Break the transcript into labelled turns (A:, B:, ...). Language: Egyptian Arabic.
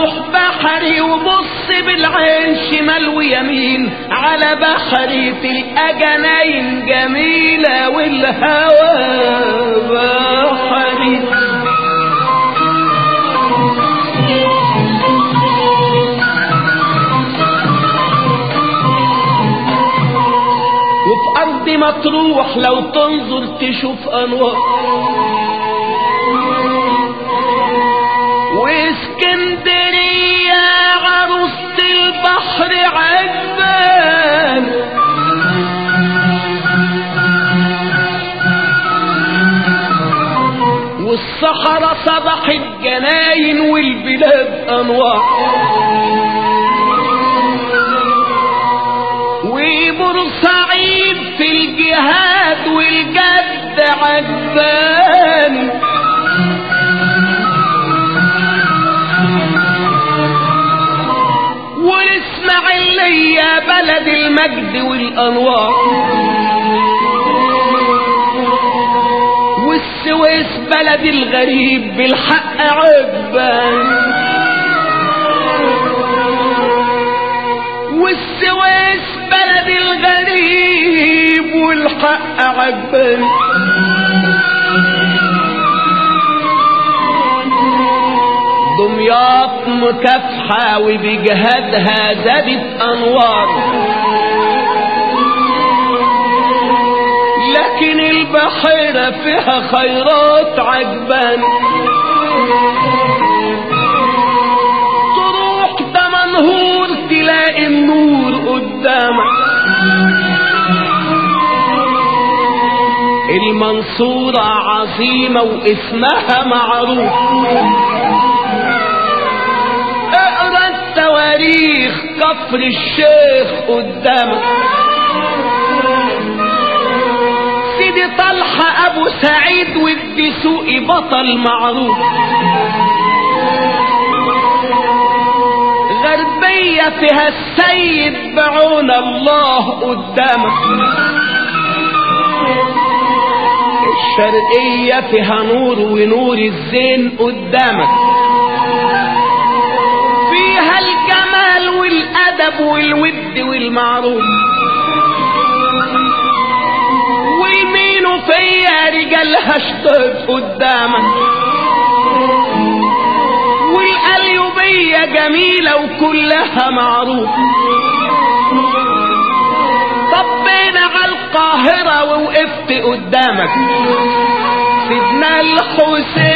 A: مطروح بحري وبص بالعين شمال ويمين على بحري تلقى جناين جميلة والهوى بحري وفي أرض مطروح لو تنظر تشوف أنوار واسكندرية عروسة البحر عجبان والصحراء صبح الجناين والبلاد أنوار وبورسعيد في الجهاد والجد عجبان والاسماعيلية بلد المجد والانوار والسويس بلد الغريب بالحق عجبان والسويس بلد الغريب والحق عجبان دمياط مكافحة وبجهادها زادت أنوار لكن البحيرة فيها خيرات عجبان تروح دمنهور تلاقي النور قدامك المنصورة عظيمة واسمها معروف اقرا التواريخ كفر الشيخ قدامك سيدي طلحة ابو سعيد والدسوقي بطل معروف غربية فيها السيد بعون الله قدامك الشرقية فيها نور ونور الزين قدامك فيها الجمال والأدب والود والمعروف ويمين فيا رجالها اشتد قدامك والقليوبية جميلة وكلها معروف طبينا على القاهرة ووقفت قدامك سيدنا الحسين